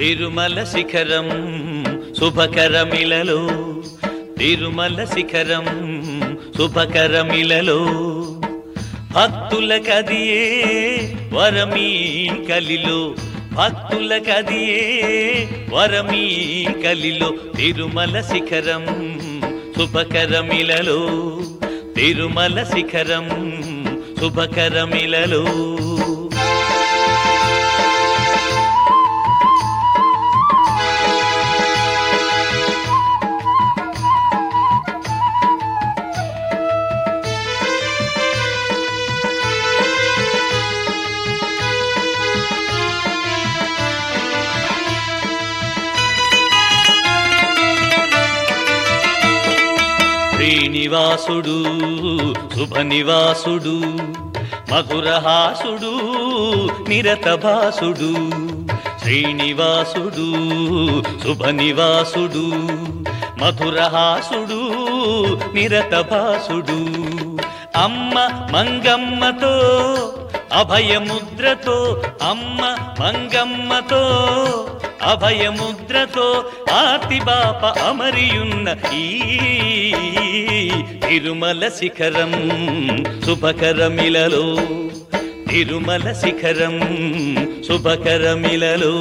తిరుమల శిఖరం శుభకరమిలలో తిరుమల శిఖరం శుభకరమిలలో భక్తుల కదియే వరమీ కలిలో భక్తుల కదియే వరమీ కలిలో తిరుమల శిఖరం శుభకరమిలలో తిరుమల శిఖరం శుభకరమిలలో శ్రీనివాసుడు శుభనివాసుడు మధురహాసుడు నిరతభాసుడు శ్రీనివాసుడు శుభనివాసుడు మధురహాసుడు నిరతభాసుడు అమ్మ మంగమ్మతో అభయముద్రతో అమ్మ మంగమ్మతో అభయముద్రతో ఆతిబాప అమరియున్న ఈ తిరుమల శిఖరం శుభకరమిలలో తిరుమల శిఖరం శుభకరమిలలో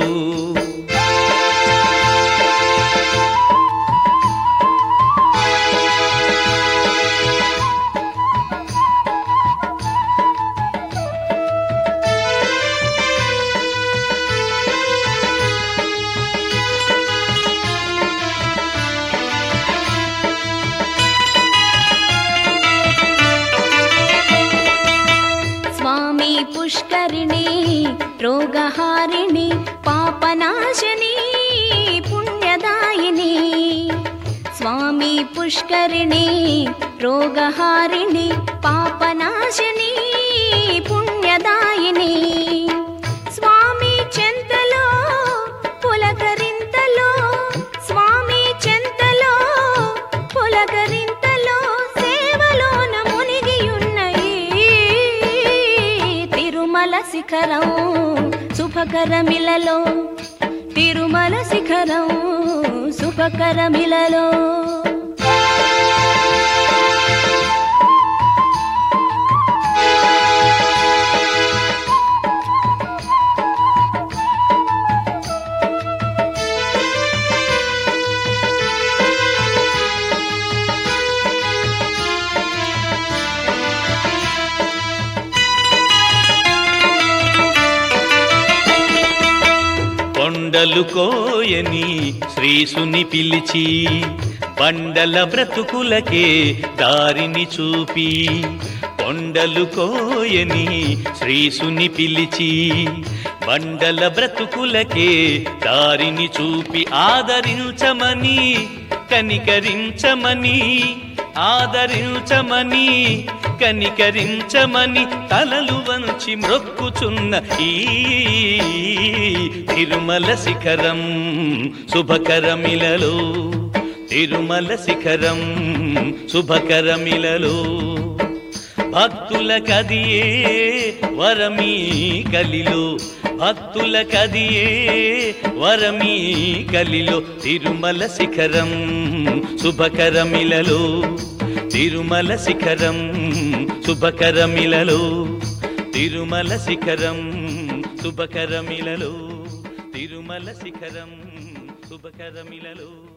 స్వామి పుష్కరిణి రోగహారిణి పాపనాశని పుణ్యదాయిని స్వామి పుష్కరిణి రోగహారిణి పాపనాశని పుణ్యదాయిని స్వామి చెంతలో పులకరింతలో స్వామి చెంతలో పులకరింతలో సేవలోన మునిగియున్న ఈ తిరుమల శిఖరం శుభకరమిలలో తిరుమల శిఖరం శుభకరమిలలో కొండలు కోయని శ్రీసుని పిలిచి బండల బ్రతుకులకే దారిని చూపి కొండలు కోయని శ్రీసుని పిలిచి బండల బ్రతుకులకే దారిని చూపి ఆదరించమని కనికరించమని ఆదరించమని కనికరించమని తలలు వంచి మ్రొక్కుచున్న ఈ తిరుమల శిఖరం శుభకరమిలలో తిరుమల శిఖరం శుభకరమిలలో భక్తుల కదియే వరమీ కలిలో భక్తుల కదియే వరమీ కలిలో తిరుమల శిఖరం శుభకరమిలలో తిరుమల శిఖరం శుభకరమిలలో తిరుమల శిఖరం శుభకరమిలలో తిరుమల శిఖరం శుభకరమిలలో